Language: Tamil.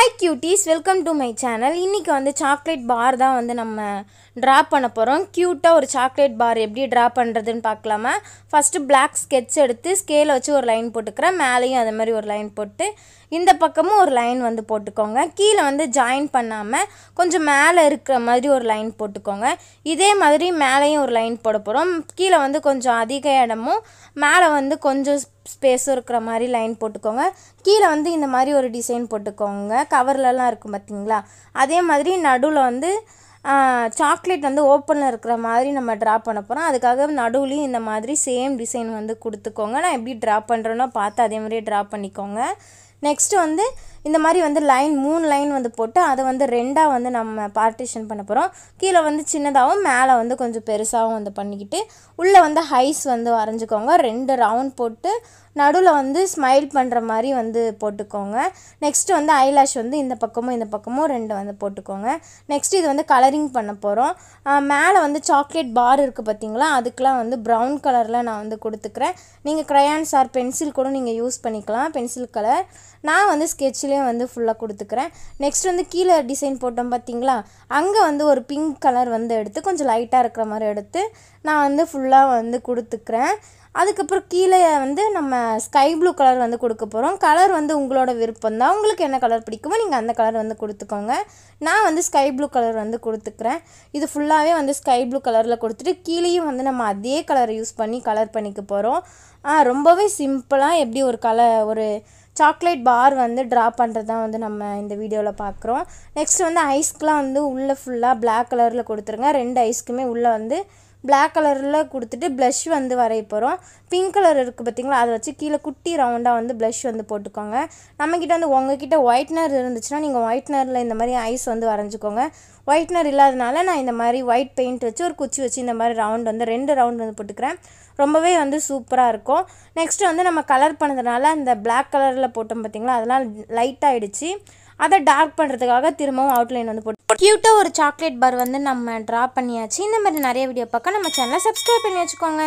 hi cuties welcome to my channel இன்றைக்கி வந்து சாக்லேட் பார் தான் வந்து நம்ம ட்ரா பண்ண போகிறோம் க்யூட்டாக ஒரு சாக்லேட் பார் எப்படி ட்ரா பண்ணுறதுன்னு பார்க்கலாமா ஃபஸ்ட்டு பிளாக் ஸ்கெட்ச் எடுத்து ஸ்கேலை வச்சு ஒரு லைன் போட்டுக்கிறேன் மேலேயும் அதே மாதிரி ஒரு லைன் போட்டு இந்த பக்கமும் ஒரு லைன் வந்து போட்டுக்கோங்க கீழே வந்து ஜாயின் பண்ணாமல் கொஞ்சம் மேலே இருக்கிற மாதிரி ஒரு லைன் போட்டுக்கோங்க இதே மாதிரி மேலேயும் ஒரு லைன் போட போகிறோம் கீழே வந்து கொஞ்சம் அதிக இடமும் மேலே வந்து கொஞ்சம் ஸ்பேஸும் இருக்கிற மாதிரி லைன் போட்டுக்கோங்க கீழே வந்து இந்த மாதிரி ஒரு டிசைன் போட்டுக்கோங்க கவர்லலாம் இருக்கும் பார்த்தீங்களா அதே மாதிரி நடுவில் வந்து சாக்லேட் வந்து ஓப்பனில் இருக்கிற மாதிரி நம்ம ட்ரா பண்ண போகிறோம் அதுக்காக நடுவுலையும் இந்த மாதிரி சேம் டிசைன் வந்து கொடுத்துக்கோங்க நான் எப்படி ட்ரா பண்ணுறேனோ பார்த்து அதே மாதிரியே ட்ரா பண்ணிக்கோங்க நெக்ஸ்ட்டு வந்து இந்த மாதிரி வந்து லைன் மூணு லைன் வந்து போட்டு அதை வந்து ரெண்டாக வந்து நம்ம பார்ட்டிஷன் பண்ண போகிறோம் கீழே வந்து சின்னதாகவும் மேலே வந்து கொஞ்சம் பெருசாகவும் வந்து பண்ணிக்கிட்டு உள்ளே வந்து ஹைஸ் வந்து வரைஞ்சிக்கோங்க ரெண்டு ரவுண்ட் போட்டு நடுவில் வந்து ஸ்மைல் பண்ணுற மாதிரி வந்து போட்டுக்கோங்க நெக்ஸ்ட்டு வந்து ஐலாஷ் வந்து இந்த பக்கமும் இந்த பக்கமும் ரெண்டு வந்து போட்டுக்கோங்க நெக்ஸ்ட் இது வந்து கலரிங் பண்ண போகிறோம் மேலே வந்து சாக்லேட் பார் இருக்குது பார்த்தீங்களா அதுக்கெலாம் வந்து ப்ரௌன் கலரில் நான் வந்து கொடுத்துக்கிறேன் நீங்கள் க்ரையான்ஸ் ஆர் பென்சில் கூட நீங்கள் யூஸ் பண்ணிக்கலாம் பென்சில் கலர் நான் வந்து ஸ்கெட்ச்லேயும் வந்து ஃபுல்லாக கொடுத்துக்கிறேன் நெக்ஸ்ட் வந்து கீழே டிசைன் போட்டோம் பார்த்தீங்களா அங்கே வந்து ஒரு பிங்க் கலர் வந்து எடுத்து கொஞ்சம் லைட்டாக இருக்கிற மாதிரி எடுத்து நான் வந்து ஃபுல்லாக வந்து கொடுத்துக்கிறேன் அதுக்கப்புறம் கீழே வந்து நம்ம ஸ்கை ப்ளூ கலர் வந்து கொடுக்க போகிறோம் கலர் வந்து உங்களோட விருப்பம் தான் உங்களுக்கு என்ன கலர் பிடிக்குமோ நீங்கள் அந்த கலர் வந்து கொடுத்துக்கோங்க நான் வந்து ஸ்கை ப்ளூ கலர் வந்து கொடுத்துக்கிறேன் இது ஃபுல்லாகவே வந்து ஸ்கை ப்ளூ கலரில் கொடுத்துட்டு கீழேயும் வந்து நம்ம அதே கலரை யூஸ் பண்ணி கலர் பண்ணிக்க போகிறோம் ரொம்பவே சிம்பிளாக எப்படி ஒரு கலர் ஒரு சாக்லேட் பார் வந்து ட்ரா பண்ணுறது தான் வந்து நம்ம இந்த வீடியோவில் பார்க்குறோம் நெக்ஸ்ட் வந்து ஐஸ்க்கெலாம் வந்து உள்ளே ஃபுல்லாக பிளாக் கலரில் கொடுத்துருங்க ரெண்டு ஐஸ்க்குமே உள்ளே வந்து பிளாக் கலரில் கொடுத்துட்டு ப்ளஷ் வந்து வரைய போகிறோம் பிங்க் கலர் இருக்குது பார்த்தீங்களா அதை வச்சு கீழே குட்டி ரவுண்டாக வந்து ப்ளஷ் வந்து போட்டுக்கோங்க நம்மக்கிட்ட வந்து உங்ககிட்ட ஒயிட்னர் இருந்துச்சுன்னா நீங்கள் ஒயிட்னரில் இந்த மாதிரி ஐஸ் வந்து வரைஞ்சிக்கோங்க ஒயிட்னர் இல்லாதனால நான் இந்த மாதிரி ஒயிட் பெயிண்ட் வச்சு ஒரு குச்சி வச்சு இந்த மாதிரி ரவுண்ட் வந்து ரெண்டு ரவுண்ட் வந்து போட்டுக்கிறேன் ரொம்பவே வந்து சூப்பராக இருக்கும் நெக்ஸ்ட்டு வந்து நம்ம கலர் பண்ணதுனால அந்த பிளாக் கலரில் போட்டோம் பார்த்தீங்களா அதெல்லாம் லைட் ஆகிடுச்சு அதை டார்க் பண்ணுறதுக்காக திரும்பவும் அவுட்லைன் வந்து போட்டு க்யூட்டாக ஒரு சாக்லேட் பார் வந்து நம்ம ட்ரா பண்ணியாச்சு இந்த மாதிரி நிறைய வீடியோ பார்க்க நம்ம சேனலை சப்ஸ்கிரைப் பண்ணி வச்சுக்கோங்க